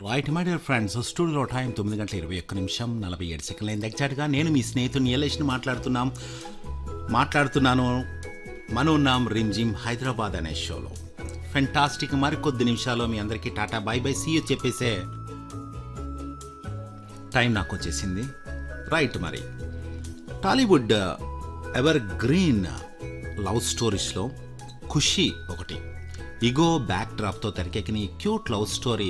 right my dear friends స్టూడియోలో time తొమ్మిది గంటల ఇరవై ఒక్క నిమిషం నలభై ఏడు సెకండ్లు అయింది ఎగ్జాక్ట్గా నేను మీ స్నేహితుని ఎల్లేష్ని మాట్లాడుతున్నాం మాట్లాడుతున్నాను మనం ఉన్నాం రిమ్జిమ్ హైదరాబాద్ అనే షోలో ఫెంటాస్టిక్ మరికొద్ది నిమిషాల్లో మీ అందరికీ టాటా బై బై సీ చెప్పేసే టైం నాకు వచ్చేసింది రైట్ మరి టాలీవుడ్ ఎవర్ గ్రీన్ లవ్ స్టోరీస్లో ఖుషి ఒకటి ఇగో బ్యాక్ డ్రాప్తో తెరకెక్కిన ఈ క్యూట్ లవ్ స్టోరీ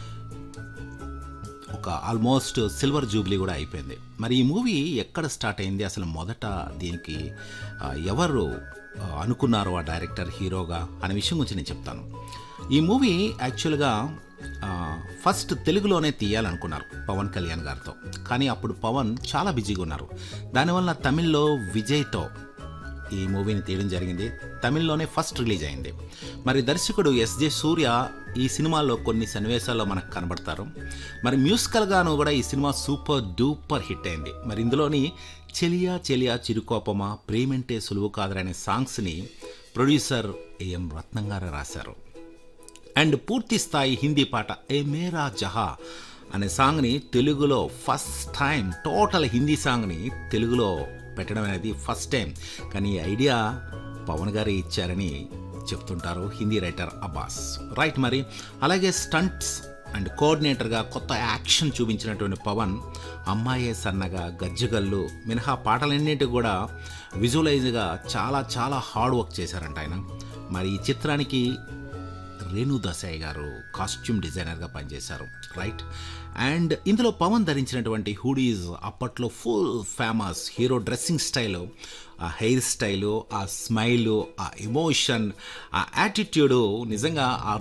ఒక ఆల్మోస్ట్ సిల్వర్ జూబ్లీ కూడా అయిపోయింది మరి ఈ మూవీ ఎక్కడ స్టార్ట్ అయింది అసలు మొదట దీనికి ఆ, ఎవరు ఆ, అనుకున్నారు ఆ డైరెక్టర్ హీరోగా అనే విషయం గురించి నేను చెప్తాను ఈ మూవీ యాక్చువల్గా ఆ, ఫస్ట్ తెలుగులోనే తీయాలనుకున్నారు పవన్ కళ్యాణ్ గారితో కానీ అప్పుడు పవన్ చాలా బిజీగా ఉన్నారు దానివల్ల తమిళ్లో విజయ్తో ఈ మూవీని తీయడం జరిగింది తమిళ్లోనే ఫస్ట్ రిలీజ్ అయింది మరి దర్శకుడు ఎస్జే సూర్య ఈ సినిమాలో కొన్ని సన్నివేశాల్లో మనకు కనబడతారు మరి మ్యూజికల్గాను కూడా ఈ సినిమా సూపర్ డూపర్ హిట్ అయింది మరి ఇందులోని చెలియా చెలియా చిరుకోపమా ప్రేమంటే సులువు కాదరనే సాంగ్స్ని ప్రొడ్యూసర్ ఏఎం రత్నం గారు రాశారు అండ్ పూర్తి స్థాయి హిందీ పాట ఏ మేరా జహా అనే సాంగ్ని తెలుగులో ఫస్ట్ టైం టోటల్ హిందీ సాంగ్ని తెలుగులో పెట్టడం అనేది ఫస్ట్ టైం కానీ ఈ ఐడియా పవన్ గారే ఇచ్చారని చెప్తుంటారు హిందీ రైటర్ అబ్బాస్ రైట్ మరి అలాగే స్టంట్స్ అండ్ కోఆర్డినేటర్గా కొత్త యాక్షన్ చూపించినటువంటి పవన్ అమ్మాయే సన్నగా గజ్జగల్లు మినహా పాటలన్నింటి కూడా విజువలైజ్గా చాలా చాలా హార్డ్ వర్క్ చేశారంట ఆయన మరి ఈ చిత్రానికి రేణు దసాయి గారు కాస్ట్యూమ్ డిజైనర్గా పనిచేశారు రైట్ అండ్ ఇందులో పవన్ ధరించినటువంటి హుడీస్ అప్పట్లో full famous hero dressing style ఆ హెయిర్ స్టైలు ఆ స్మైలు ఆ ఎమోషన్ ఆ యాటిట్యూడు నిజంగా ఆ